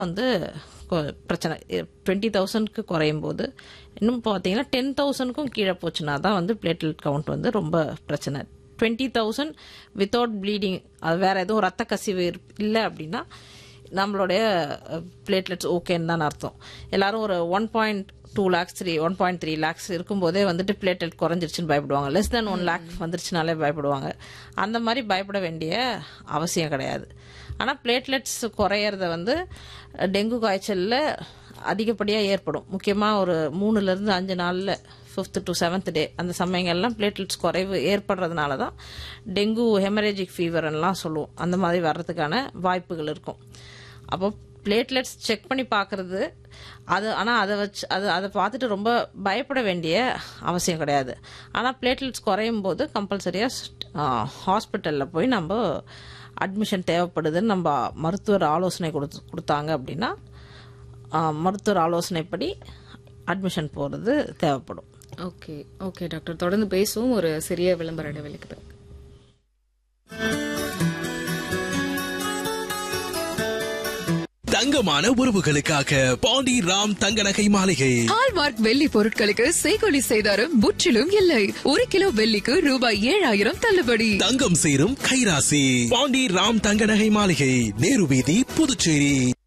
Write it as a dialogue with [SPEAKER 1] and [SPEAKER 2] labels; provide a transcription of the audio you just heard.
[SPEAKER 1] வந்து கொ- பிரச்சனை டுவெண்ட்டி தௌசண்ட்க்கு குறையும் போது இன்னும் பார்த்தீங்கன்னா டென் தௌசண்ட்க்கும் கீழே போச்சுன்னா தான் வந்து பிளேட்லெட் கவுண்ட் வந்து ரொம்ப பிரச்சனை டுவெண்ட்டி தௌசண்ட் வித்தவுட் ப்ளீடிங் அது வேற எதுவும் ரத்த கசிவு இல்லை அப்படின்னா நம்மளுடைய பிளேட்லெட்ஸ் ஓகேன்னு தான் அர்த்தம் எல்லாரும் ஒரு one point two lakhs three one point three lakhs இருக்கும்போதே வந்துட்டு பிளேட்லெட் குறைஞ்சிருச்சுன்னு பயப்படுவாங்க லெஸ் தென் ஒன் லேக் வந்துருச்சுனாலே பயப்படுவாங்க அந்த மாதிரி பயப்பட வேண்டிய அவசியம் கிடையாது ஆனால் பிளேட்லெட்ஸ் குறையிறத வந்து டெங்கு காய்ச்சலில் அதிகப்படியாக ஏற்படும் முக்கியமாக ஒரு மூணுலேருந்து அஞ்சு நாளில் ஃபிஃப்த் டு செவன்த் டே அந்த சமயங்கள்லாம் பிளேட்லெட்ஸ் குறைவு ஏற்படுறதுனால தான் டெங்கு ஹெமரேஜிக் ஃபீவர்லாம் சொல்லுவோம் அந்த மாதிரி வர்றதுக்கான வாய்ப்புகள் இருக்கும் அப்போ பிளேட்லெட்ஸ் செக் பண்ணி பார்க்கறது அது ஆனால் அதை வச்சு அது அதை பார்த்துட்டு ரொம்ப பயப்பட வேண்டிய அவசியம் கிடையாது ஆனால் பிளேட்லெட்ஸ் குறையும் போது கம்பல்சரியாக ஹாஸ்பிட்டலில் போய் நம்ம அட்மிஷன் தேவைப்படுதுன்னு நம்ம மருத்துவர் ஆலோசனை கொடுத்து கொடுத்தாங்க அப்படின்னா ஆ, மருத்துவர் ஆலோசனைப்படி அட்மிஷன் போகிறது தேவைப்படும்
[SPEAKER 2] ஓகே ஓகே டாக்டர் தொடர்ந்து பேசுவோம் ஒரு சிறிய விளம்பர இடைவெளிக்கு பிறகு
[SPEAKER 3] தங்கமான உறவுகளுக்காக பாண்டி ராம் தங்க நகை மாளிகை
[SPEAKER 4] ஹால்மார்க் வெள்ளி பொருட்களுக்கு செய்கொலி செய்தாரும் முற்றிலும் இல்லை ஒரு கிலோ வெள்ளிக்கு ரூபாய் ஏழாயிரம் தள்ளுபடி
[SPEAKER 3] தங்கம் சேரும் கைராசி பாண்டி ராம் தங்க நகை மாளிகை நேரு வீதி புதுச்சேரி